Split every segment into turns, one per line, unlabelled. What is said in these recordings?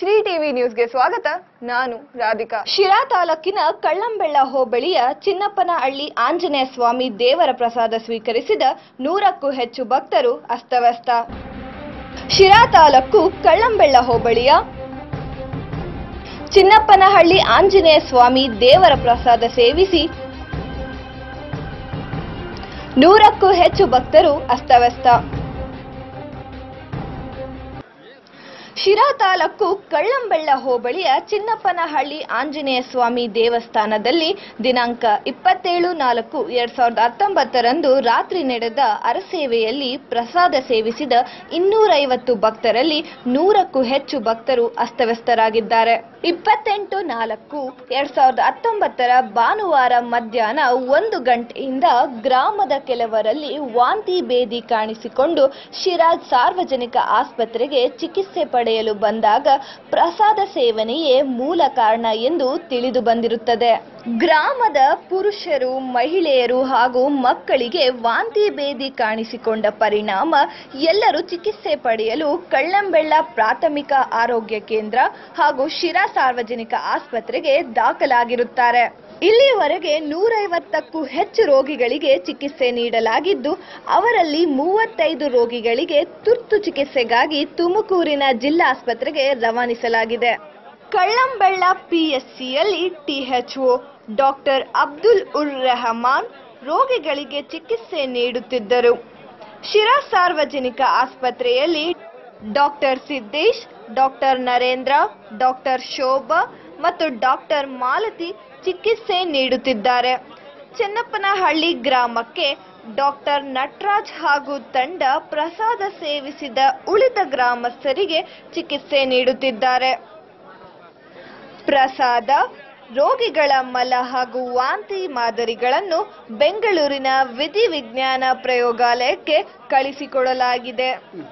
Shri TV ನ್ಯೂಸ್ಗೆ ಸ್ವಾಗತ ನಾನು ರಾಧಿಕಾ
ಶಿರಾ ತಾಲೂಕಿನ ಕಳ್ಳಂಬೆಳ್ಳ ಹೋಬಳಿಯ ಚಿನ್ನಪ್ಪನಹಳ್ಳಿ ಆಂಜನೇಯ ಸ್ವಾಮಿ ದೇವರ ಪ್ರಸಾದ ಸ್ವೀಕರಿಸಿದ ನೂರಕ್ಕೂ ಹೆಚ್ಚು ಭಕ್ತರು ಅಸ್ತವ್ಯಸ್ತ ಶಿರಾ ತಾಲೂಕು ಕಳ್ಳಂಬೆಳ್ಳ ಹೋಬಳಿಯ ಚಿನ್ನಪ್ಪನಹಳ್ಳಿ ಆಂಜನೇಯ ಸ್ವಾಮಿ ದೇವರ ಪ್ರಸಾದ ಸೇವಿಸಿ ನೂರಕ್ಕೂ ಹೆಚ್ಚು ಭಕ್ತರು ಅಸ್ತವ್ಯಸ್ತ ಶಿರಾ ತಾಲೂಕು ಕಳ್ಳಂಬೆಳ್ಳ ಹೋಬಳಿಯ ಚಿನ್ನಪ್ಪನಹಳ್ಳಿ ಆಂಜನೇಯ ಸ್ವಾಮಿ ದೇವಸ್ಥಾನದಲ್ಲಿ ದಿನಾಂಕ ಇಪ್ಪತ್ತೇಳು ನಾಲ್ಕು ಎರಡ್ ಸಾವಿರದ ಹತ್ತೊಂಬತ್ತರಂದು ರಾತ್ರಿ ನಡೆದ ಅರಸೇವೆಯಲ್ಲಿ ಪ್ರಸಾದ ಸೇವಿಸಿದ ಇನ್ನೂರೈವತ್ತು ಭಕ್ತರಲ್ಲಿ ನೂರಕ್ಕೂ ಹೆಚ್ಚು ಭಕ್ತರು ಅಸ್ತವ್ಯಸ್ತರಾಗಿದ್ದಾರೆ ಇಪ್ಪತ್ತೆಂಟು ನಾಲ್ಕು ಎರಡ್ ಸಾವಿರದ ಹತ್ತೊಂಬತ್ತರ ಭಾನುವಾರ ಮಧ್ಯಾಹ್ನ ಒಂದು ಗಂಟೆಯಿಂದ ಗ್ರಾಮದ ಕೆಲವರಲ್ಲಿ ವಾಂತಿ ಭೇದಿ ಕಾಣಿಸಿಕೊಂಡು ಶಿರಾಜ್ ಸಾರ್ವಜನಿಕ ಆಸ್ಪತ್ರೆಗೆ ಚಿಕಿತ್ಸೆ ಪಡೆಯಲು ಬಂದಾಗ ಪ್ರಸಾದ ಸೇವನೆಯೇ ಮೂಲ ಕಾರಣ ಎಂದು ತಿಳಿದು ಬಂದಿರುತ್ತದೆ ಗ್ರಾಮದ ಪುರುಷರು ಮಹಿಳೆಯರು ಹಾಗೂ ಮಕ್ಕಳಿಗೆ ವಾಂತಿ ಭೇದಿ ಕಾಣಿಸಿಕೊಂಡ ಪರಿಣಾಮ ಎಲ್ಲರೂ ಚಿಕಿತ್ಸೆ ಪಡೆಯಲು ಕಳ್ಳಂಬೆಳ್ಳ ಪ್ರಾಥಮಿಕ ಆರೋಗ್ಯ ಕೇಂದ್ರ ಹಾಗೂ ಶಿರಾ ಸಾರ್ವಜನಿಕ ಆಸ್ಪತ್ರೆಗೆ ದಾಖಲಾಗಿರುತ್ತಾರೆ ಇಲ್ಲಿಯವರೆಗೆ ನೂರೈವತ್ತಕ್ಕೂ ಹೆಚ್ಚು ರೋಗಿಗಳಿಗೆ ಚಿಕಿತ್ಸೆ ನೀಡಲಾಗಿದ್ದು ಅವರಲ್ಲಿ ಮೂವತ್ತೈದು ರೋಗಿಗಳಿಗೆ ತುರ್ತು ಚಿಕಿತ್ಸೆಗಾಗಿ ತುಮಕೂರಿನ ಜಿಲ್ಲಾಸ್ಪತ್ರೆಗೆ ರವಾನಿಸಲಾಗಿದೆ ಕಳ್ಳಂಬೆಳ್ಳ ಪಿಎಸ್ಸಿಯಲ್ಲಿ ಟಿಎಚ್ಒ ಡಾಕ್ಟರ್ ಅಬ್ದುಲ್ ಉರ್ ರೆಹಮಾನ್ ರೋಗಿಗಳಿಗೆ ಚಿಕಿತ್ಸೆ ನೀಡುತ್ತಿದ್ದರು ಶಿರಾ ಸಾರ್ವಜನಿಕ ಆಸ್ಪತ್ರೆಯಲ್ಲಿ doctor Siddesh doctor Narendra doctor Shobha ಮತ್ತು ಡಾಕ್ಟರ್ ಮಾಲತಿ ಚಿಕಿತ್ಸೆ ನೀಡುತ್ತಿದ್ದಾರೆ ಚೆನ್ನಪ್ಪನಹಳ್ಳಿ ಗ್ರಾಮಕ್ಕೆ ಡಾಕ್ಟರ್ ನಟರಾಜ್ ಹಾಗೂ ತಂಡ ಪ್ರಸಾದ ಸೇವಿಸಿದ ಉಳಿದ ಗ್ರಾಮಸ್ಥರಿಗೆ ಚಿಕಿತ್ಸೆ ನೀಡುತ್ತಿದ್ದಾರೆ ಪ್ರಸಾದ ರೋಗಿಗಳ ಮಲ ಹಾಗೂ ವಾಂತಿ ಮಾದರಿಗಳನ್ನು ಬೆಂಗಳೂರಿನ ವಿಧಿವಿಜ್ಞಾನ ಪ್ರಯೋಗಾಲಯಕ್ಕೆ ಕಳಿಸಿಕೊಡಲಾಗಿದೆ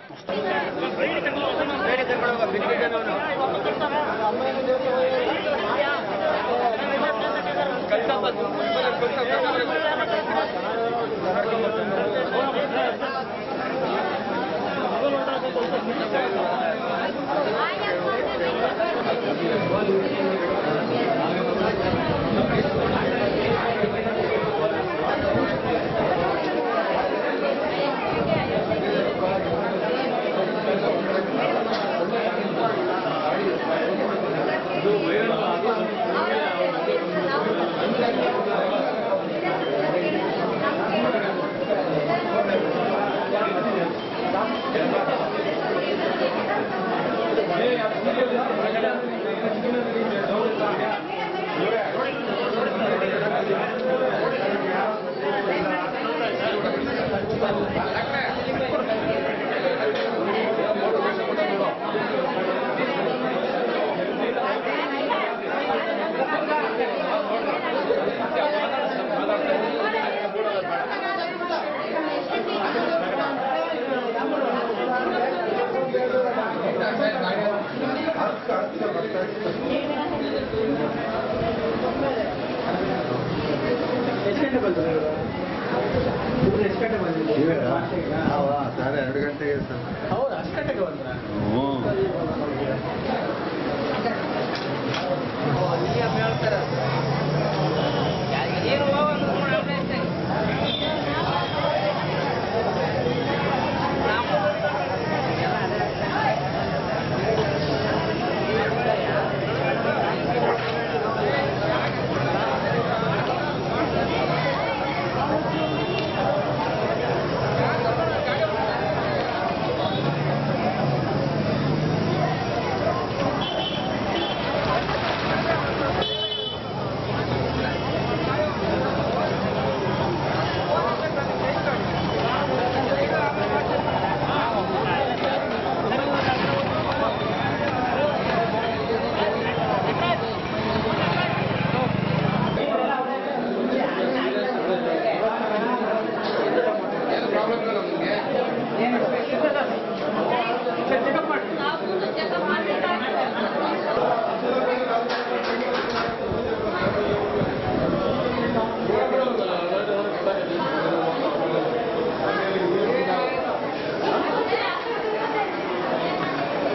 ಸರ್ ಎರಡು ಗಂಟೆಗೆ ಸರ್
ಹೌದು ಅಷ್ಟು ಗಂಟೆಗೆ ಬಂದ್ರ
ಹ್ಞೂ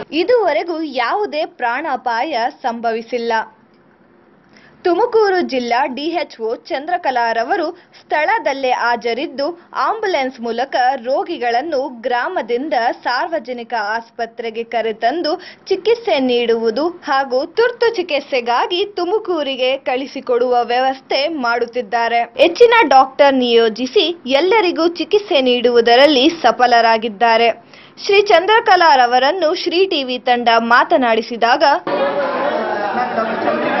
ಇದುವರೆಗೂ ಯಾವುದೇ ಪ್ರಾಣಾಪಾಯ ಸಂಭವಿಸಿಲ್ಲ ತುಮಕೂರು ಜಿಲ್ಲಾ ಡಿಎಚ್ಒ ಚಂದ್ರಕಲಾರವರು ಸ್ಥಳದಲ್ಲೇ ಹಾಜರಿದ್ದು ಆಂಬ್ಯುಲೆನ್ಸ್ ಮೂಲಕ ರೋಗಿಗಳನ್ನು ಗ್ರಾಮದಿಂದ ಸಾರ್ವಜನಿಕ ಆಸ್ಪತ್ರೆಗೆ ಕರೆತಂದು ಚಿಕಿತ್ಸೆ ನೀಡುವುದು ಹಾಗೂ ತುರ್ತು ಚಿಕಿತ್ಸೆಗಾಗಿ ತುಮಕೂರಿಗೆ ಕಳಿಸಿಕೊಡುವ ವ್ಯವಸ್ಥೆ ಮಾಡುತ್ತಿದ್ದಾರೆ ಹೆಚ್ಚಿನ ಡಾಕ್ಟರ್ ನಿಯೋಜಿಸಿ ಎಲ್ಲರಿಗೂ ಚಿಕಿತ್ಸೆ ನೀಡುವುದರಲ್ಲಿ ಸಫಲರಾಗಿದ್ದಾರೆ ಶ್ರೀ ಚಂದ್ರಕಲಾರವರನ್ನು ಶ್ರೀ ಟಿವಿ ತಂಡ ಮಾತನಾಡಿಸಿದಾಗ
ನಾನು ಡಾಕ್ಟರ್ ಚಂದ್ರಿಕಾ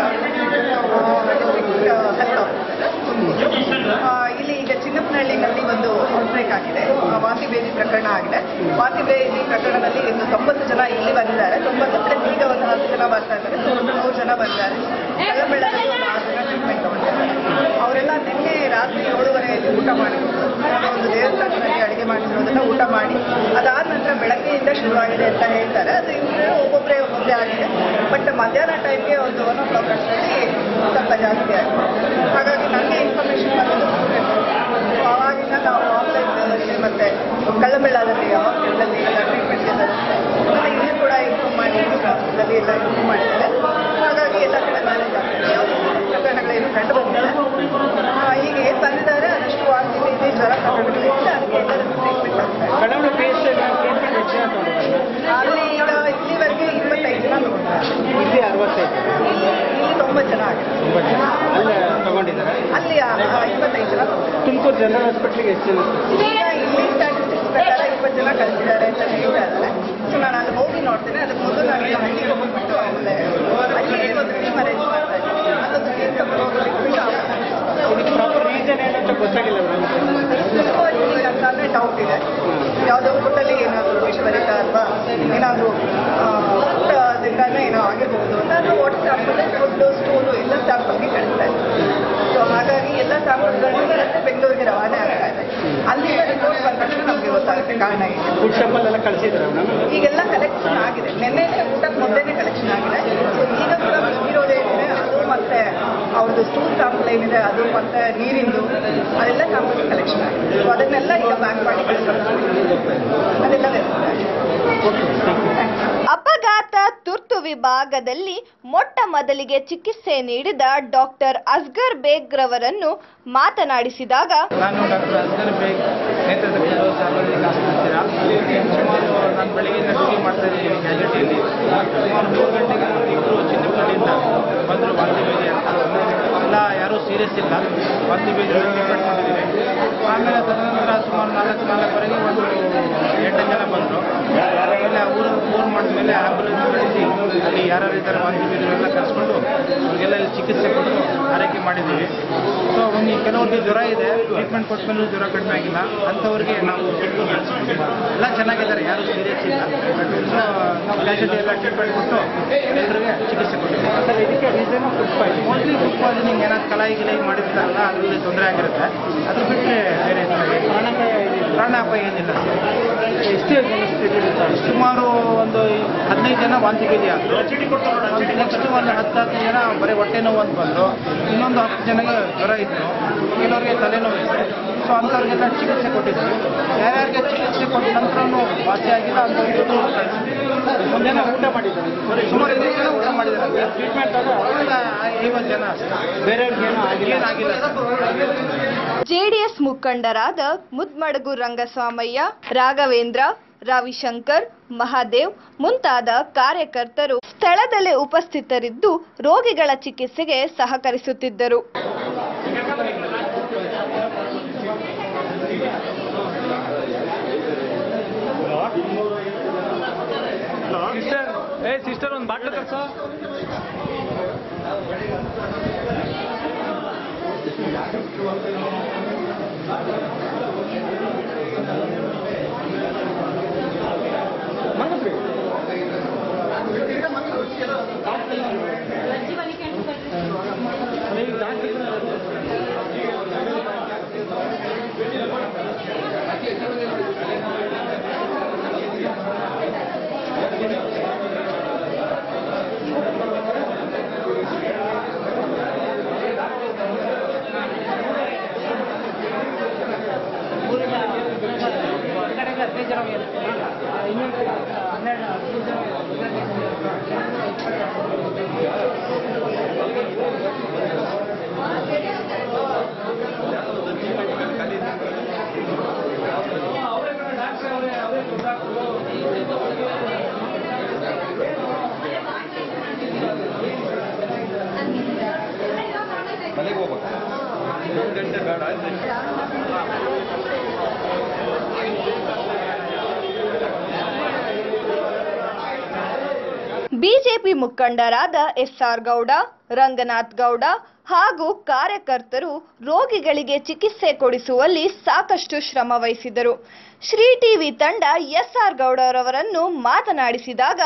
ಹೆಲ್ತ್ ಆ, ಇಲ್ಲಿ ಈಗ ಚಿನ್ನಪ್ಪನಹಳ್ಳಿನಲ್ಲಿ ಒಂದು ಔಟ್ಬ್ರೇಕ್ ಆಗಿದೆ ಆ, ವಾಂತಿ ಭೇದಿ ಪ್ರಕರಣ ಆಗಿದೆ ವಾಂತಿ ಭೇದಿ ಪ್ರಕರಣದಲ್ಲಿ ಇನ್ನು ತೊಂಬತ್ತು ಜನ ಇಲ್ಲಿ ಬಂದಿದ್ದಾರೆ ತೊಂಬತ್ತು ಪ್ಲಸ್ ಈಗ ಒಂದು ಹತ್ತು ಜನ ಬರ್ತಾ ಇದ್ದಾರೆ ಸೊ ಒಂದು ನೂರು ಜನ ಬಂದಿದ್ದಾರೆ ಬೆಳಗ್ಗೆ ಒಂದು ಆರು ಜನ ಟ್ರೀಟ್ಮೆಂಟ್ ತಗೊಂಡಿದ್ದಾರೆ ಅವರೆಲ್ಲ ನಿನ್ನೆ ರಾತ್ರಿ ಏಳುವರೆಯಲ್ಲಿ ಊಟ ಮಾಡಿದ್ರು ಯಾವುದೋ ಒಂದು ದೇವಸ್ಥಾನದಲ್ಲಿ ಅಡುಗೆ ಮಾಡಿರೋದನ್ನ ಊಟ ಮಾಡಿ ಅದಾದ ನಂತರ ಬೆಳಗ್ಗೆಯಿಂದ ಶುರುವಾಗಿದೆ ಅಂತ ಹೇಳ್ತಾರೆ ಅದು ಇಬ್ಬರು ಒಬ್ಬೊಬ್ಬರೇ ಒಬ್ಬೊಬ್ಬರೇ ಆಗಿದೆ ಬಟ್ ಮಧ್ಯಾಹ್ನ ಟೈಮ್ಗೆ ಒಂದು ಒನ್ ಓ ಕ್ಲಾಕ್ ಅಷ್ಟರಲ್ಲಿ ಸ್ವಲ್ಪ ಜಾಸ್ತಿ ಆಗಿದೆ ಹಾಗಾಗಿ ನನಗೆ ಇನ್ಫಾರ್ಮೇಷನ್ ಬಂದಿದ್ದು ಸೊ ಆವಾಗಿಂದ ನಾವು ಆನ್ಲೈನ್ ಮತ್ತೆ ಕಳ್ಳಬೆಳ್ಳದಲ್ಲಿ ಹಾಸ್ಪಿಟಲಲ್ಲಿ ಎಲ್ಲ ಟ್ರೀಟ್ಮೆಂಟ್ಗೆ ಮತ್ತೆ ಇಲ್ಲಿ ಕೂಡ ಇನ್ಫಾರ್ಮ್ ಮಾಡಿ ಹಾಸ್ಪಿಟಲಲ್ಲಿ ಎಲ್ಲ ಇನ್ಫಾರ್ಮ್ ಮಾಡಿದ್ದಾರೆ ಹಾಗಾಗಿ ಎಲ್ಲ ಕಡೆ ಮ್ಯಾನೇಜ್ ಆಗ್ತದೆ ಯಾವುದೇ ಪ್ರಕರಣಗಳೇನು ಕಂಡು ಬಂದಿಲ್ಲ ಆ, ಈಗ ಏನು ಬಂದಿದ್ದಾರೆ ಅದಷ್ಟು ವಾಂತಿ ಭೇದಿ ಜ್ವರ ಪ್ರಕರಣಗಳಿಲ್ಲ ಅದಕ್ಕೆ ಎಲ್ಲರಿಗೂ ಟ್ರೀಟ್ಮೆಂಟ್ ಆಗ್ತಾರೆ
ಕಡವಳು ಪೇಷಂಟ್ ಟ್ರೀಟ್ಮೆಂಟ್ ಹೆಚ್ಚು ತಗೊಂಡಿದ್ದಾರೆ
ಅಲ್ಲಿ ಈಗ ಇಲ್ಲಿವರೆಗೆ ಇಪ್ಪತ್ತೈದು ಜನ ತಗೊಂಡಿದ್ದಾರೆ
ಇಲ್ಲಿ ಅರವತ್ತೈದು
ಇಲ್ಲಿ ಇಲ್ಲಿ ತೊಂಬತ್ತು ಜನ ಆಗಿದೆ
ಒಂಬತ್ತು ಜನ ಅಲ್ಲೇ ತಗೊಂಡಿದ್ದಾರೆ
ಅಲ್ಲಿ ಆ, ಆ, ಇಪ್ಪತ್ತೈದು ಜನ ತಗೊಂಡಿದ್ದಾರೆ
ತುಮಕೂರು ಜನರಲ್ ಹಾಸ್ಪಿಟ್ಲಿಗೆ ಎಷ್ಟು ಜನ
ಈಗ ಇಲ್ಲಿ ಸ್ಟ್ಯಾಟಿಸ್ಟಿಕ್ಸ್ ಪ್ರಕಾರ ಇಪ್ಪತ್ತು ಜನ ಕಳಿಸಿದ್ದಾರೆ ಅಂತ ಹೇಳ್ತಾ ಇದ್ದಾರೆ ಸೊ ನಾನು ಅಲ್ಲಿ ಹೋಗಿ ನೋಡ್ತೇನೆ ಅದಕ್ಕೆ ಮೊದಲು ನಾನು ಈಗ ಹಳ್ಳಿಗೆ ಹೋಗ್ಬಿಟ್ಟು ಆಮೇಲೆ ಅಲ್ಲಿ ಒಂದು ಟೀಮ್ ಅರೇಂಜ್ ಮಾಡ್ತಾ ಇದ್ದೀನಿ ಅಲ್ಲೊಂದು ಟೀಮ್ ತಗೊಂಡು ಹೋಗ್ಬಿಟ್ಟು ಆಮೇಲೆ
ಇದಕ್ಕೆ ಪ್ರಾಪರ್ ರೀಸನ್ ಏನಂತ ಗೊತ್ತಾಗಿಲ್ಲ ಮೇಡಮ್
ಅಂತ ಅಂದರೆ ಡೌಟ್ ಇದೆ ಯಾವುದೋ ಫುಡ್ಡಲ್ಲಿ ಏನಾದರೂ ವಿಷಭರಿತ ಅಥವಾ ಏನಾದರೂ ಊಟದಿಂದಾನೇ ಏನೋ ಆಗಿರ್ಬೋದು ಅಂತ ಅದು ವಾಟರ್ ಸ್ಯಾಂಪಲ್ ಫುಡ್ಡು ಸ್ಟೂಲು ಎಲ್ಲ ಸ್ಯಾಂಪಲ್ಗೆ ಕಳಿಸ್ತಾ ಇದೆ ಸೊ ಹಾಗಾಗಿ ಎಲ್ಲ ಸ್ಯಾಂಪಲ್ಗಳನ್ನು ಮತ್ತೆ ಬೆಂಗಳೂರಿಗೆ ರವಾನೆ ಆಗ್ತಾ ಇದೆ ಅಲ್ಲಿಂದ ರಿಪೋರ್ಟ್ ಬಂದ ತಕ್ಷಣ ನಮಗೆ ಗೊತ್ತಾಗುತ್ತೆ ಕಾರಣ ಏನು
ಫುಡ್ ಶಾಪಲ್ ಎಲ್ಲ ಕಳಿಸಿದ್ದಾರೆ ಮೇಡಮ್
ಈಗೆಲ್ಲ ಕಲೆಕ್ಷನ್ ಆಗಿದೆ ನಿನ್ನೆ ಊಟಕ್ಕೆ ಮೊದಲೇ ಕಲೆಕ್ಷನ್ ಆಗಿದೆ ಸೊ ಈಗ ಕೂಡ ಇರೋದೇ ಏನಿದೆ ಅದು ಮತ್ತೆ ಅವ್ರದ್ದು ಸ್ಟೂಲ್ ಸ್ಯಾಂಪಲ್ ಏನಿದೆ ಅದು ಮತ್ತೆ ನೀರಿಂದು ಅದೆಲ್ಲ ಸ್ಯಾಂಪಲ್ ಕಲೆಕ್ಷನ್ ಆಗಿದೆ ಸೊ ಅದನ್ನೆಲ್ಲ ಈಗ ಬ್ಯಾಂಕ್ ಮಾಡಿ ಕಳಿಸ್ಕೊಡ್ತೀವಿ. ಅದೆಲ್ಲ ವ್ಯವಸ್ಥೆ ಆಗಿದೆ
ಅಪಘಾತ ತುರ್ತು ವಿಭಾಗದಲ್ಲಿ ಮೊಟ್ಟ ಮೊದಲಿಗೆ ಚಿಕಿತ್ಸೆ ನೀಡಿದ ಡಾಕ್ಟರ್ ಅಸ್ಗರ್ ಬೇಗ್ ರವರನ್ನು ಮಾತನಾಡಿಸಿದಾಗ
ನಾನು ಡಾಕ್ಟರ್ ಅಸ್ಗರ್ ಬೇಗ್ ನೇತೃತ್ವದ ಸಾರ್ವಜನಿಕ ಆಸ್ಪತ್ರೆ ಸುಮಾರು ನಾನು ಬೆಳಗ್ಗೆಯಿಂದ ಡ್ಯೂಟಿ ಮಾಡ್ತಾ ಇದ್ದೀನಿ ಕ್ಯಾಜುಟಿಯಲ್ಲಿ ಸುಮಾರು ಮೂರು ಗಂಟೆಗೆ ಇಬ್ಬರು ಚಿನ್ನಪಳ್ಳಿಯಿಂದ ಬಂದರು ವಾಂತಿ ಬೇದಿ ಅಂತ ಎಲ್ಲ ಯಾರೂ ಸೀರಿಯಸ್ ಇಲ್ಲ ವಾಂತಿ ಬೇದಿ ಟ್ರೀಟ್ಮೆಂಟ್ ಮಾಡಿದ್ದೀವಿ ಆಮೇಲೆ ತದನಂತರ ಸುಮಾರು ನಾಲ್ಕು ನಾಲ್ಕುವರೆಗೆ ಒಂದು ಎಂಟು ಜನ ಬಂದರು ಆಮೇಲೆ ಊರು ಫೋನ್ ಮಾಡಿದ್ಮೇಲೆ ಆಂಬುಲೆನ್ಸ್ ಕಳಿಸಿ ಅಲ್ಲಿ ಯಾರ್ಯಾರು ಇದ್ದಾರೆ ವಾಂತಿ ಬೇದಿಯವರೆಲ್ಲ ಕರೆಸ್ಕೊಂಡು ಅವ್ರಿಗೆಲ್ಲ ಇಲ್ಲಿ ಚಿಕಿತ್ಸೆ ಕೊಟ್ಟು ಆರೈಕೆ ಮಾಡಿದ್ದೀವಿ ಸೊ ಒಂದು ಕೆಲವ್ರಿಗೆ ಜ್ವರ ಇದೆ ಟ್ರೀಟ್ಮೆಂಟ್ ಕೊಟ್ಟ ಮೇಲೂ ಜ್ವರ ಕಡಿಮೆ ಆಗಿಲ್ಲ ಅಂಥವ್ರಿಗೆ ನಾವು ಬಿಟ್ಟು ನಡೆಸ್ಬಿಟ್ಟು ಎಲ್ಲ ಚೆನ್ನಾಗಿದ್ದಾರೆ ಯಾರು ಸೀರಿಯಸ್ ಇಲ್ಲ ಸೊ ನಾವು ಕ್ಯಾಶುಟಿ ಎಲ್ಲ ಟ್ರೀಟ್ಮೆಂಟ್ ಕೊಟ್ಟು ಎಲ್ಲರಿಗೆ ಚಿಕಿತ್ಸೆ ಕೊಟ್ಟಿದ್ದೀವಿ
ಸರ್ ಇದಕ್ಕೆ reason food poison
mostly food poisoning ಏನಾದ್ರು ಕಲಾಯಿ ಗಿಲಾಯಿ ಮಾಡಿರ್ತಾರಲ್ಲ ಅದರಲ್ಲಿ ತೊಂದರೆ ಆಗಿರುತ್ತೆ ಅದು ಬಿಟ್ಟರೆ ಬೇರೆ ತೊಂದ್ರೆ ಇಲ್ಲ.
ಪ್ರಾಣಾಪಾಯ ಏನಿಲ್ಲ
ಪ್ರಾಣಾಪಾಯ ಏನಿಲ್ಲ
ಎಷ್ಟು ಜನ ಸ್ಥಿತಿ ಇರ್ತಾರೆ
ಸುಮಾರು ಒಂದು ಹದಿನೈದು ಜನ ವಾಂತಿ ಭೇದಿ ಆದರು ನೆಕ್ಸ್ಟ್ ಒಂದು ಹತ್ತು ಹತ್ತು ಜನ ಬರೀ ಹೊಟ್ಟೆ ನೋವು ಅಂತ ಬಂದರು ಇನ್ನೊಂದು ಹತ್ತು ಜನಗೆ ಜ್ವರ ಇತ್ತು ಕೆಲವರಿಗೆ ತಲೆನೋವು ಇತ್ತು ಸೊ ಅಂಥವ್ರಿಗೆಲ್ಲ ಚಿಕಿತ್ಸೆ ಕೊಟ್ಟಿದ್ವಿ ಯಾರ್ಯಾರಿಗೆ ಚಿಕಿತ್ಸೆ ಕೊಟ್ಟ ನಂತರನೂ ವಾಸಿ ಆಗಿಲ್ಲ ಅಂಥವ್ರಿಗೆ
ಒಂದಿನ ಊಟ ಮಾಡಿದ್ದಾರೆ
ಸುಮಾರು ಐದು ಜನ ಊಟ ಮಾಡಿದ್ದಾರೆ
ಟ್ರೀಟ್ಮೆಂಟ್ ಆದ
ಒಂದು ಐವತ್ತು ಜನ ಅಷ್ಟೇ
ಬೇರೆಯವ್ರಿಗೆ ಏನೂ ಆಗಿಲ್ಲ
ಏನಾಗಿಲ್ಲ ಸರ್
ಜೆಡಿಎಸ್ ಮುಖಂಡರಾದ ಮುದ್ಮಡಗು ರಂಗಸ್ವಾಮಯ್ಯ ರಾಘವೇಂದ್ರ ರವಿಶಂಕರ್ ಮಹಾದೇವ್ ಮುಂತಾದ ಕಾರ್ಯಕರ್ತರು ಸ್ಥಳದಲ್ಲೇ ಉಪಸ್ಥಿತರಿದ್ದು ರೋಗಿಗಳ ಚಿಕಿತ್ಸೆಗೆ ಸಹಕರಿಸುತ್ತಿದ್ದರು
ಸಿಸ್ಟರ್ ಏ ಸಿಸ್ಟರ್ ಒಂದು ಬಾಟ್ಲು ತರ್ಸೋ
ಹದಿನೈದು ಜನ ಇನ್ನೊಂದು ಹನ್ನೆರಡು ಹದಿನೈದು
ಬಿಜೆಪಿ ಮುಖಂಡರಾದ ಎಸ್ಆರ್ ಗೌಡ ರಂಗನಾಥ್ ಗೌಡ ಹಾಗೂ ಕಾರ್ಯಕರ್ತರು ರೋಗಿಗಳಿಗೆ ಚಿಕಿತ್ಸೆ ಕೊಡಿಸುವಲ್ಲಿ ಸಾಕಷ್ಟು ಶ್ರಮ ವಹಿಸಿದರು ಶ್ರೀ ಟಿವಿ ತಂಡ ಎಸ್ಆರ್ ಗೌಡರವರನ್ನು ಮಾತನಾಡಿಸಿದಾಗ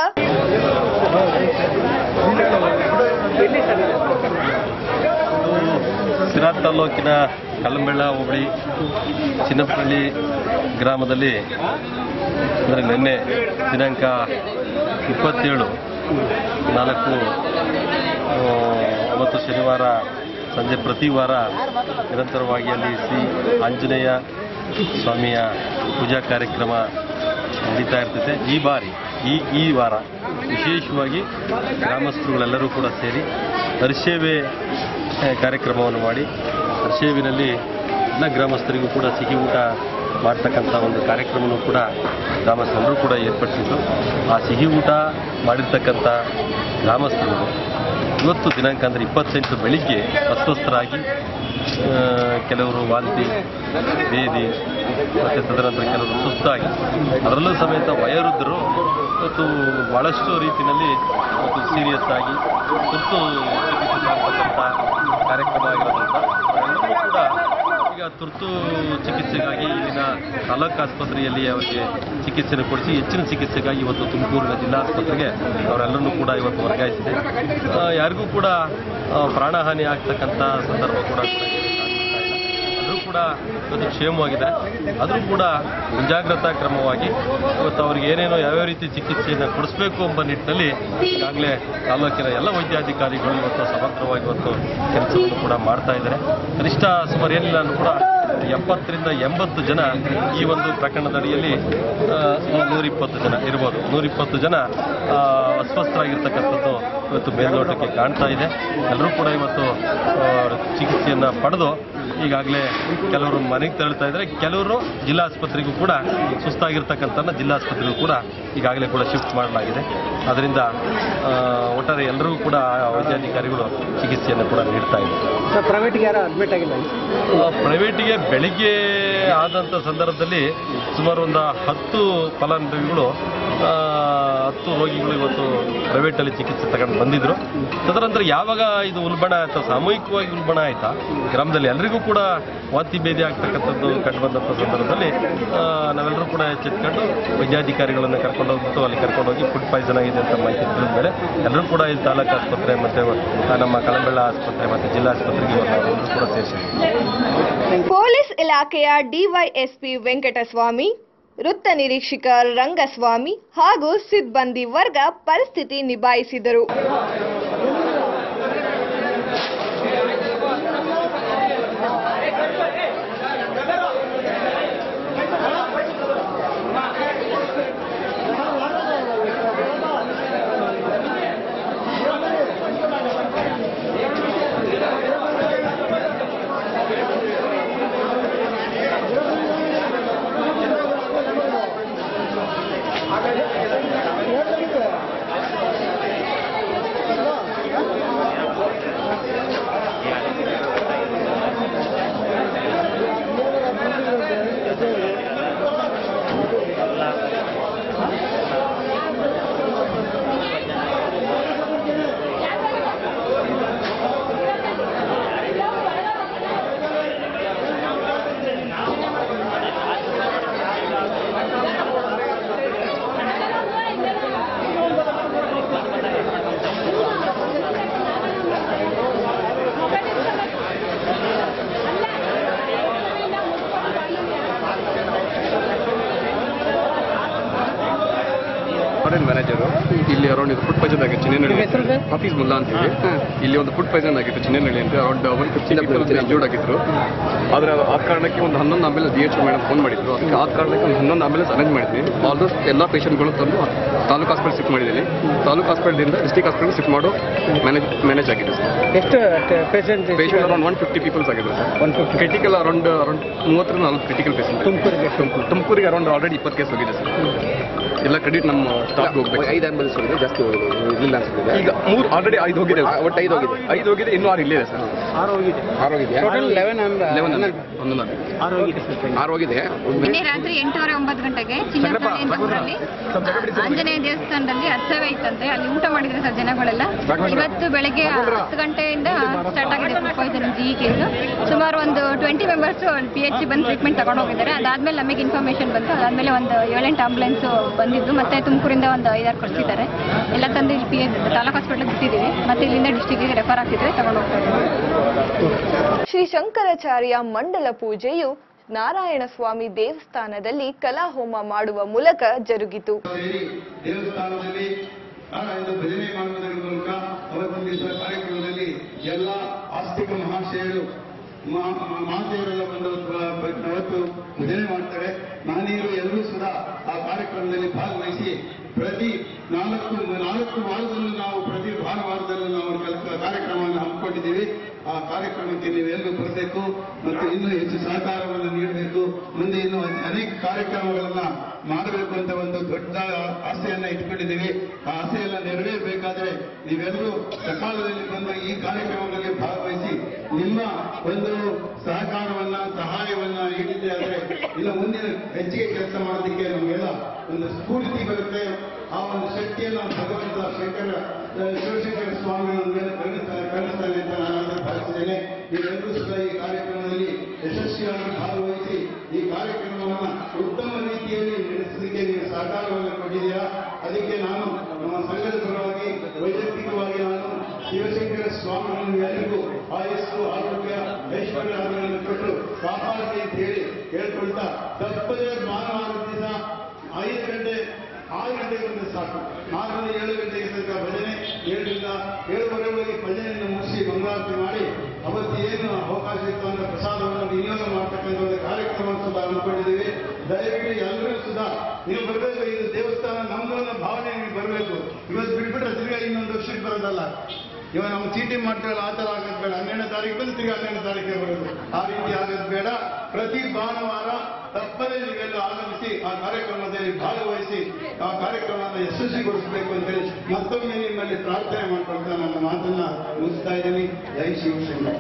ಸಿರಾ ತಾಲೂಕಿನ ಕಲ್ಲಂಬೆಳ್ಳ ಹೋಬಳಿ ಚಿನ್ನಪಳ್ಳಿ ಗ್ರಾಮದಲ್ಲಿ ಅಂದರೆ ನಿನ್ನೆ ದಿನಾಂಕ ಇಪ್ಪತ್ತೇಳು ನಾಲ್ಕು ಆ, ಅವತ್ತು ಶನಿವಾರ ಸಂಜೆ ಪ್ರತಿ ವಾರ ನಿರಂತರವಾಗಿ ಅಲ್ಲಿ ಶ್ರೀ ಆಂಜನೇಯ ಸ್ವಾಮಿಯ ಪೂಜಾ ಕಾರ್ಯಕ್ರಮ ನಡೀತಾ ಇರ್ತದೆ ಈ ಬಾರಿ ಈ ಈ ವಾರ ವಿಶೇಷವಾಗಿ ಗ್ರಾಮಸ್ಥರುಗಳೆಲ್ಲರೂ ಕೂಡ ಸೇರಿ ಹರಿಸೇವೆ ಆ, ಕಾರ್ಯಕ್ರಮವನ್ನು ಮಾಡಿ ಹರಿಸೇವಿನಲ್ಲಿ ಎಲ್ಲ ಗ್ರಾಮಸ್ಥರಿಗೂ ಕೂಡ ಸಿಹಿ ಊಟ ಮಾಡ್ತಕ್ಕಂಥ ಒಂದು ಕಾರ್ಯಕ್ರಮವನ್ನು ಕೂಡ ಗ್ರಾಮಸ್ಥರೆಲ್ಲರೂ ಕೂಡ ಏರ್ಪಡಿಸಿದ್ದು ಆ ಸಿಹಿ ಊಟ ಮಾಡಿರ್ತಕ್ಕಂಥ ಗ್ರಾಮಸ್ಥರು ಇವತ್ತು ದಿನಾಂಕ ಅಂದರೆ ಇಪ್ಪತ್ತೆಂಟು ಬೆಳಿಗ್ಗೆ ಅಸ್ವಸ್ಥರಾಗಿ ಆ, ಕೆಲವರು ವಾಂತಿ ಬೇದಿ ಮತ್ತು ತದನಂತರ ಕೆಲವರು ಸುಸ್ತಾಗಿ ಅದರಲ್ಲೂ ಸಮೇತ ವಯೋವೃದ್ಧರು ಇವತ್ತು ಭಾಳಷ್ಟು ರೀತಿಯಲ್ಲಿ ಇವತ್ತು ಸೀರಿಯಸ್ ಆಗಿ ತುರ್ತು ಚಿಕಿತ್ಸೆ ಮಾಡ್ತಕ್ಕಂಥ ಕಾರ್ಯಕ್ರಮ ಆಗಿರೋದ್ರಿಂದ ಅವರೆಲ್ಲರೂ ಕೂಡ ಈಗ ತುರ್ತು ಚಿಕಿತ್ಸೆಗಾಗಿ ಇಲ್ಲಿನ ತಾಲೂಕು ಆಸ್ಪತ್ರೆಯಲ್ಲಿ ಅವರಿಗೆ ಚಿಕಿತ್ಸೆಯನ್ನು ಕೊಡಿಸಿ ಹೆಚ್ಚಿನ ಚಿಕಿತ್ಸೆಗಾಗಿ ಇವತ್ತು ತುಮಕೂರಿನ ಜಿಲ್ಲಾ ಆಸ್ಪತ್ರೆಗೆ ಅವರೆಲ್ಲರನ್ನೂ ಕೂಡ ಇವತ್ತು ವರ್ಗಾಯಿಸಿದೆ ಆ, ಯಾರಿಗೂ ಕೂಡ ಆ, ಪ್ರಾಣಹಾನಿ ಆಗ್ತಕ್ಕಂಥ ಸಂದರ್ಭ ಕೂಡ ಆದರೂ ಕೂಡ ಇವತ್ತು ಕ್ಷೇಮವಾಗಿದೆ ಆದರೂ ಕೂಡ ಮುಂಜಾಗ್ರತಾ ಕ್ರಮವಾಗಿ ಇವತ್ತು ಅವ್ರಿಗೆ ಏನೇನೋ ಯಾವ್ಯಾವ ರೀತಿ ಚಿಕಿತ್ಸೆಯನ್ನು ಕೊಡಿಸ್ಬೇಕು ಎಂಬ ನಿಟ್ಟಿನಲ್ಲಿ ಈಗಾಗಲೇ ತಾಲೂಕಿನ ಎಲ್ಲ ವೈದ್ಯಾಧಿಕಾರಿಗಳು ಇವತ್ತು ಸಮಗ್ರವಾಗಿ ಇವತ್ತು ಕೆಲಸವನ್ನು ಕೂಡ ಮಾಡ್ತಾ ಇದ್ದಾರೆ ಕನಿಷ್ಠ ಸುಮಾರು ಏನಿಲ್ಲ ಅಂದ್ರೂ ಕೂಡ ಎಪ್ಪತ್ತರಿಂದ ಎಂಬತ್ತು ಜನ ಈ ಒಂದು ಪ್ರಕರಣದ ಅಡಿಯಲ್ಲಿ ನೂರಿಪ್ಪತ್ತು ಜನ ಇರ್ಬೋದು ನೂರಿಪ್ಪತ್ತು ಜನ ಆ, ಅಸ್ವಸ್ಥರಾಗಿರ್ತಕ್ಕಂಥದ್ದು ಇವತ್ತು ಮೇಲ್ನೋಟಕ್ಕೆ ಕಾಣ್ತಾ ಇದೆ ಎಲ್ಲರೂ ಕೂಡ ಇವತ್ತು ಆ, ಚಿಕಿತ್ಸೆಯನ್ನು ಪಡೆದು ಈಗಾಗಲೇ ಕೆಲವರು ಮನೆಗೆ ತೆರಳ್ತಾ ಇದ್ದಾರೆ ಕೆಲವರು ಜಿಲ್ಲಾಸ್ಪತ್ರೆಗೂ ಕೂಡ ಸುಸ್ತಾಗಿರ್ತಕ್ಕಂಥ ಜಿಲ್ಲಾಸ್ಪತ್ರೆಗೂ ಕೂಡ ಈಗಾಗಲೇ ಕೂಡ ಶಿಫ್ಟ್ ಮಾಡಲಾಗಿದೆ ಅದರಿಂದ ಆ, ಒಟ್ಟಾರೆ ಎಲ್ಲರಿಗೂ ಕೂಡ ವೈದ್ಯಾಧಿಕಾರಿಗಳು ಚಿಕಿತ್ಸೆಯನ್ನು ಕೂಡ ನೀಡ್ತಾ ಇದ್ದಾರೆ
ಪ್ರೈವೇಟ್ಗೆ ಯಾರು ಅಡ್ಮಿಟ್ ಆಗಿಲ್ಲ
ಆ, ಪ್ರೈವೇಟಿಗೆ ಬೆಳಿಗ್ಗೆ ಆದಂಥ ಸಂದರ್ಭದಲ್ಲಿ ಸುಮಾರು ಒಂದು ಹತ್ತು ಫಲಾನುಭವಿಗಳು ಆ, ಹತ್ತು ರೋಗಿಗಳು ಇವತ್ತು ಪ್ರೈವೇಟಲ್ಲಿ ಚಿಕಿತ್ಸೆ ತಗೊಂಡು ಬಂದಿದ್ರು ತದನಂತರ ಯಾವಾಗ ಇದು ಉಲ್ಬಣ ಆಯ್ತಾ ಸಾಮೂಹಿಕವಾಗಿ ಉಲ್ಬಣ ಆಯ್ತಾ ಗ್ರಾಮದಲ್ಲಿ ಎಲ್ರಿಗೂ ಕೂಡ ವಾಂತಿ ಭೇದಿ ಆಗ್ತಕ್ಕಂಥದ್ದು ಕಂಡು ಬಂದಂಥ ಸಂದರ್ಭದಲ್ಲಿ ಆ, ನಾವೆಲ್ಲರೂ ಕೂಡ ಎಚ್ಚೆತ್ಕೊಂಡು ವೈದ್ಯಾಧಿಕಾರಿಗಳನ್ನು ಕರ್ಕೊಂಡು ಹೋಗ್ಬಿಟ್ಟು ಅಲ್ಲಿ ಕರ್ಕೊಂಡು ಹೋಗಿ ಫುಡ್ ಪಾಯ್ಸನ್ ಆಗಿದೆ ಅಂತ ಮಾಹಿತಿ ತಿಳಿದ ಮೇಲೆ ಎಲ್ಲರೂ ಕೂಡ ಇಲ್ಲಿ ತಾಲೂಕು ಆಸ್ಪತ್ರೆ ಮತ್ತು ನಮ್ಮ ಕಳಂಬೆಳ್ಳ ಆಸ್ಪತ್ರೆ ಮತ್ತು ಜಿಲ್ಲಾ ಆಸ್ಪತ್ರೆಗೆ ಎಲ್ಲರೂ ಕೂಡ ಸೇರಿಸಿದ್ದೀವಿ
ಪೊಲೀಸ್ ಇಲಾಖೆಯ ಡಿವೈಎಸ್ಪಿ ವೆಂಕಟಸ್ವಾಮಿ ವೃತ್ತ ನಿರೀಕ್ಷಕ ರಂಗಸ್ವಾಮಿ ಹಾಗೂ ಸಿಬ್ಬಂದಿ ವರ್ಗ ಪರಿಸ್ಥಿತಿ ನಿಭಾಯಿಸಿದರು
ರೆಸ್ಟೋರೆಂಟ್ ಮ್ಯಾನೇಜರು ಇಲ್ಲಿ ಅರೌಂಡ್ ಇದು ಫುಡ್ ಪಾಯ್ಸನ್ ಆಗಿತ್ತು ಚಿನ್ನನಹಳ್ಳಿ ಹಾಫೀಸ್ ಮುಲ್ಲಾ ಅಂತ ಹೇಳಿ ಇಲ್ಲಿ ಒಂದು ಫುಡ್ ಪಾಯ್ಸನ್ ಆಗಿತ್ತು ಚಿನ್ನನಹಳ್ಳಿ ಅಂತ around one fifty people injured ಆಗಿದ್ರು ಆದರೆ ಆ ಕಾರಣಕ್ಕೆ ಒಂದು ಹನ್ನೊಂದು ambulance D H madam phone ಮಾಡಿದ್ರು ಅದಕ್ಕೆ ಆ ಕಾರಣಕ್ಕೆ ಒಂದು ಹನ್ನೊಂದು ಆಂಬುಲೆನ್ಸ್ ಅರೇಂಜ್ ಮಾಡಿದ್ವಿ ಆಲ್ಮೋಸ್ಟ್ ಎಲ್ಲ ಪೇಷಂಟ್ಗಳು ತಂದು ತಾಲೂಕು ಹಾಸ್ಪಿಟಲ್ ಶಿಫ್ಟ್ ಮಾಡಿದ್ದೀನಿ ತಾಲೂಕು ಹಾಸ್ಪಿಟಲಿಂದ ಡಿಸ್ಟಿಕ್ ಹಾಸ್ಪಿಟಲ್ ಶಿಫ್ಟ್ ಮಾಡೋ ಮ್ಯಾನೇಜ್ ಮ್ಯಾನೇಜ್ ಆಗಿದೆ ಸರ್
ಎಷ್ಟು patient
patient around one fifty peoples ಆಗಿದ್ರು ಸರ್ ಕ್ರಿಟಿಕಲ್ ಅರೌಂಡ್ ಅರೌಂಡ್ ಮೂವತ್ತರಿಂದ ನಾಲ್ಕು ಕ್ರಿಟಿಕಲ್ ಪೇಷಂಟ್
ತುಮಕೂರಿಗೆ
ತುಮಕೂರು ತುಮಕೂರಿಗೆ ಅರೌಂಡ್ ಆಲ್ರೆಡಿ ಇಪ್ಪತ್ತು ಕೇಸ್ ಹೋಗಿದೆ ಸರ್ ಎಲ್ಲ ಕ್ರೆಡಿಟ್ ನಮ್ಮ ಸ್ಟಾಫ್ ಹೋಗ್ಬೇಕು
ಐದು ಆಂಬುಲೆನ್ಸ್ ಹೋಗಿದೆ ಜಾಸ್ತಿ ಹೋಗಿದೆ ಇರಲಿಲ್ಲ ಅನ್ಸುತ್ತೆ
ಈಗ ಮೂರು ಆಲ್ರೆಡಿ ಐದು ಹೋಗಿದೆ
ಒಟ್ಟು ಐದು ಹೋಗಿದೆ
ಐದು ಹೋಗಿದೆ ಇನ್ನೂ ಆರು ಇಲ್ಲಿದೆ ಸರ್
ಆರು ಹೋಗಿದೆ
ಆರು ಹೋಗಿದೆಯಾ
ಟೋಟಲ್ ಲೆವೆನ್
ಲೆವೆನ್ ಒಂದೊಂದು
ಆರು ಹೋಗಿದೆ ಸರ್
ಆರು ಹೋಗಿದೆ
ನಿನ್ನೆ ರಾತ್ರಿ ಎಂಟೂವರೆ ಒಂಬತ್ತು ಗಂಟೆಗೆ ಚಿನ್ನಪಳ್ಳಿ ಅಂತ ಊರಲ್ಲಿ ಆಂಜನೇಯ ದೇವಸ್ಥಾನದಲ್ಲಿ ಹತ್ಸವ ಇತ್ತಂತೆ ಅಲ್ಲಿ ಊಟ ಮಾಡಿದ್ರೆ ಸರ್ ಜನಗಳೆಲ್ಲ ಇವತ್ತು ಬೆಳಗ್ಗೆ ಹತ್ತು ಗಂಟೆಯಿಂದ ಸ್ಟಾರ್ಟ್ ಆಗಿದೆ ಫುಡ್ ಪಾಯ್ಸನ್ ಜಿ ಕೇಸು ಸುಮಾರು ಒಂದು twenty members P H C ಬಂದು ಟ್ರೀಟ್ಮೆಂಟ್ ತಗೊಂಡು ಹೋಗಿದ್ದಾರೆ ಅದಾದ್ಮೇಲೆ ನಮಗೆ ಇನ್ಫಾರ್ಮೇಶನ್ ಬಂತು ಅದಾದ್ಮೇಲೆ ಒಂದು ಏಳೆಂಟು ಆಂಬುಲೆನ್ಸ್ ಬಂದಿದ್ದು ಮತ್ತೆ ತುಮಕೂರಿಂದ ಒಂದು ಐದಾರು ಕಳಿಸಿದ್ದಾರೆ ಎಲ್ಲ ತಂದು ಇಲ್ಲಿ ಪಿ ಎಚ್ ತಾಲೂಕು ಹಾಸ್ಪಿಟಲ್ ಬಿಟ್ಟಿದ್ದೀವಿ ಮತ್ತೆ ಇಲ್ಲಿಂದ ಡಿಸ್ಟಿಕ್ಗೆ ರೆಫರ್ ಆಗ್ತಿದ್ರೆ ತಗೊಂಡು ಹೋಗ್ತಾ ಇದ್ದೀವಿ
ಶ್ರೀ ಶಂಕರಾಚಾರ್ಯ ಮಂಡಲ ಪೂಜೆಯು ನಾರಾಯಣ ಸ್ವಾಮಿ ದೇವಸ್ಥಾನದಲ್ಲಿ ಕಲಾಹೋಮ ಮಾಡುವ ಮೂಲಕ ಜರುಗಿತು
ಸೇರಿ ದೇವಸ್ಥಾನದಲ್ಲಿ ಆ, ಇದು ಭಜನೆ ಮಾಡುವುದರ ಮೂಲಕ ಅವತ್ತೊಂದು ದಿವಸ ಕಾರ್ಯಕ್ರಮದಲ್ಲಿ ಎಲ್ಲ ಆಸ್ತಿಕ ಮಹಾಶಯರು ಮಹಾ- ಮಹಾ- ಮಹಾಶಯರೆಲ್ಲ ಬಂದು ಬ- ಬ- ಅವತ್ತು ಭಜನೆ ಮಾಡ್ತಾರೆ ನಾನೀರು ಎಲ್ಲರೂ ಸುಧಾ ಆ ಕಾರ್ಯಕ್ರಮದಲ್ಲಿ ಭಾಗವಹಿಸಿ ಪ್ರತಿ ನಾಲ್ಕು ನಾಲ್ಕು ವಾರದಲ್ಲೂ ನಾವು ಪ್ರತಿ ಭಾನುವಾರದಲ್ಲೂ ನಾವು ಕೆಲ- ಕಾರ್ಯಕ್ರಮವನ್ನು ಹಮ್ಮಿಕೊಂಡಿದ್ದೀವಿ ಆ ಕಾರ್ಯಕ್ರಮಕ್ಕೆ ನೀವೆಲ್ಲರೂ ಬರಬೇಕು ಮತ್ತು ಇನ್ನೂ ಹೆಚ್ಚು ಸಹಕಾರವನ್ನು ನೀಡಬೇಕು ಮುಂದೆ ಇನ್ನೂ ಅನೇಕ ಕಾರ್ಯಕ್ರಮಗಳನ್ನ ಮಾಡಬೇಕು ಅಂತ ಒಂದು ದೊಡ್ಡ ಆಸೆಯನ್ನ ಇಟ್ಕೊಂಡಿದ್ದೀವಿ ಆ ಆಸೆಯೆಲ್ಲ ನೆರವೇರಬೇಕಾದ್ರೆ ನೀವೆಲ್ಲರೂ ಸಕಾಲದಲ್ಲಿ ಬಂದು ಈ ಕಾರ್ಯಕ್ರಮಗಳಲ್ಲಿ ಭಾಗವಹಿಸಿ ನಿಮ್ಮ ಒಂದು ಸಹಕಾರವನ್ನ ಸಹಾಯವನ್ನ ನೀಡಿದ್ದೆ ಆದರೆ ಇನ್ನು ಮುಂದಿನ ಹೆಚ್ಚಿಗೆ ಕೆಲಸ ಮಾಡೋದಕ್ಕೆ ನಮಗೆಲ್ಲ ಒಂದು ಸ್ಫೂರ್ತಿ ಬರುತ್ತೆ ಆ ಒಂದು ಶಕ್ತಿಯನ್ನು ಭಗವಂತ ಶಂಕರ ಶಿವಶಂಕರ ಸ್ವಾಮಿಗಳ ಮೇಲೆ ಕರುಣಿಸ್ತಾನೆ ಕರುಣಿಸ್ತಾನೆ ಅಂತ ನಾನು ಅದನ್ನು ಭಾವಿಸಿದ್ದೇನೆ ನೀವೆಲ್ಲರೂ ಸಹ ಈ ಕಾರ್ಯಕ್ರಮದಲ್ಲಿ ಯಶಸ್ವಿಯಾಗಿ ಭಾಗವಹಿಸಿ ಈ ಕಾರ್ಯಕ್ರಮವನ್ನು ಉತ್ತಮ ರೀತಿಯಲ್ಲಿ ನಡೆಸಲಿಕ್ಕೆ ನೀವು ಸಹಕಾರವನ್ನು ಕೊಟ್ಟಿದ್ದೀರಾ ಅದಕ್ಕೆ ನಾನು ನಮ್ಮ ಸಂಘದ ಪರವಾಗಿ ವೈಯಕ್ತಿಕವಾಗಿ ನಾನು ಶಿವಶಂಕರ ಸ್ವಾಮಿಗಳನ್ನು ಎಲ್ಲರಿಗೂ ಆಯಸ್ಸು ಆರೋಗ್ಯ ಐಶ್ವರ್ಯ ಆರೋಗ್ಯವನ್ನು ಕೊಟ್ಟು ಕಾಪಾಡಲಿ ಅಂತ ಹೇಳಿ ಹೇಳ್ಕೊಳ್ತಾ ತಪ್ಪದೇ ಭಾನುವಾರ ದಿವಸ ಐದು ಗಂಟೆ ಆರು ಗಂಟೆಗೆ ಬಂದ್ರೆ ಸಾಕು ಆರರಿಂದ ಏಳು ಗಂಟೆಗೆ ತನಕ ಭಜನೆ ಏಳರಿಂದ ಏಳುವರೆವರೆಗೆ ಭಜನೆಯನ್ನು ಮುಗಿಸಿ ಮಂಗಳಾರತಿ ಮಾಡಿ ಅವತ್ತು ಏನು ಅವಕಾಶ ಇತ್ತು ಅಂತ ಪ್ರಸಾದವನ್ನು ವಿನಿಯೋಗ ಮಾಡ್ತಕ್ಕಂಥ ಒಂದು ಕಾರ್ಯಕ್ರಮ ಸುಧಾ ಹಮ್ಮಿಕೊಂಡಿದ್ದೀವಿ ದಯವಿಟ್ಟು ಎಲ್ಲರೂ ಸುಧಾ ನೀವು ಬರಬೇಕು ಇದು ದೇವಸ್ಥಾನ ನಮ್ದು ಅನ್ನೋ ಭಾವನೆ ನಿಮಗೆ ಬರಬೇಕು ಇವತ್ತು ಬಿಟ್ಬಿಟ್ರೆ ತಿರ್ಗಾ ಇನ್ನೊಂದು ವರ್ಷಕ್ಕೆ ಬರೋದಲ್ಲ ಇವಾಗ ನಾವು ಚೀಟಿ ಮಾಡ್ತೀವಲ್ಲ ಆ ಥರ ಆಗೋದು ಬೇಡ ಹನ್ನೆರಡನೇ ತಾರೀಕು ಬಂದು ತಿರ್ಗಿ ಹನ್ನೆರಡನೇ ತಾರೀಕಿಗೆ ಬರೋದು ಆ ರೀತಿ ಆಗೋದು ಬೇಡ ಪ್ರತಿ ಭಾನುವಾರ ತಪ್ಪದೇ ನೀವೆಲ್ಲ ಆಗಮಿಸಿ ಆ ಕಾರ್ಯಕ್ರಮದಲ್ಲಿ ಭಾಗವಹಿಸಿ ಆ ಕಾರ್ಯಕ್ರಮವನ್ನು ಯಶಸ್ವಿಗೊಳಿಸಬೇಕು ಅಂತೇಳಿ ಮತ್ತೊಮ್ಮೆ ನಿಮ್ಮಲ್ಲಿ ಪ್ರಾರ್ಥನೆ ಮಾಡ್ಕೊಳ್ತಾ ನನ್ನ ಮಾತನ್ನ ಮುಗಿಸ್ತಾ ಇದ್ದೀನಿ ಜೈ ಶಿವಶಂಕರ್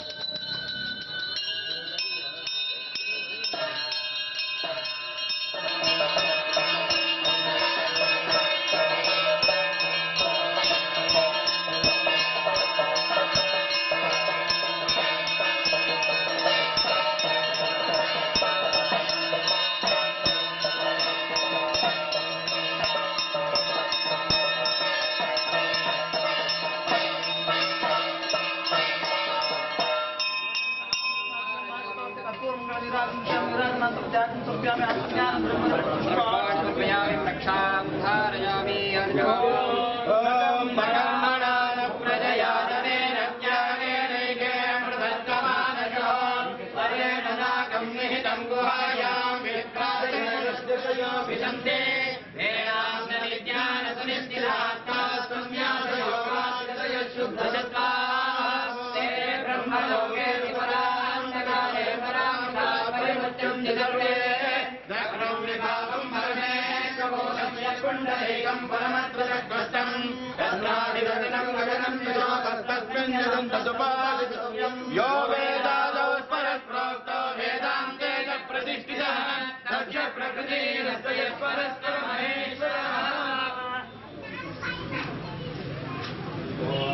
ಯೋ ವೇದಾದೌ ಪರಪ್ರೋಕ್ತೋ ವೇದಾಂತೆ ಪ್ರತಿಷ್ಠಿತಃ ತಚ್ಚ ಪ್ರಕೃತಿ ಪರಸ್ಪರ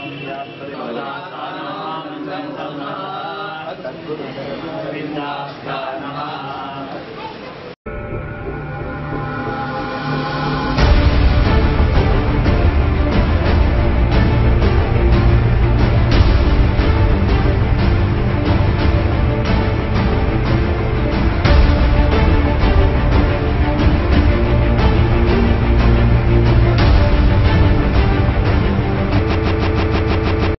ಗೋವಿಂದ